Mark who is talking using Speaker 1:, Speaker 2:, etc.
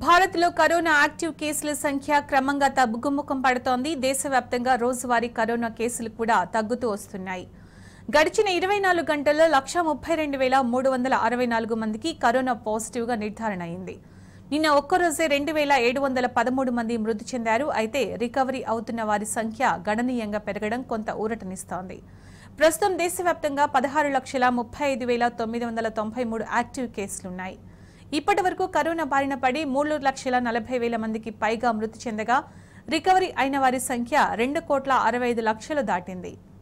Speaker 1: భారత్లో corona active కేసుల సంఖ్య క్రమంగా తగ్గుముఖం పడుతోంది దేశవ్యాప్తంగా రోజువారీ కరోనా కేసులు కూడా తగ్గుతూ వస్తున్నాయి గడిచిన ఇరవై నాలుగు గంటల్లో లక్ష ముప్పై రెండు వేల మూడు వందల అరవై నాలుగు మందికి కరోనా పాజిటివ్గా నిర్ధారణ అయింది నిన్న ఒక్కరోజే రెండు వేల ఏడు వందల పదమూడు మంది మృతి చెందారు అయితే రికవరీ అవుతున్న వారి సంఖ్య గణనీయంగా పెరగడం కొంత ఊరటనిస్తోంది ప్రస్తుతం దేశవ్యాప్తంగా పదహారు లక్షల ముప్పై ఐదు వేల తొమ్మిది వందల తొంభై మూడు యాక్టివ్ కేసులున్నాయి ఇప్పటి వరకు కరోనా బారిన పడి మూడు లక్షల నలభై వేల మందికి పైగా మృతి చెందగా రికవరీ అయిన వారి సంఖ్య రెండు కోట్ల అరవై ఐదు లక్షలు దాటింది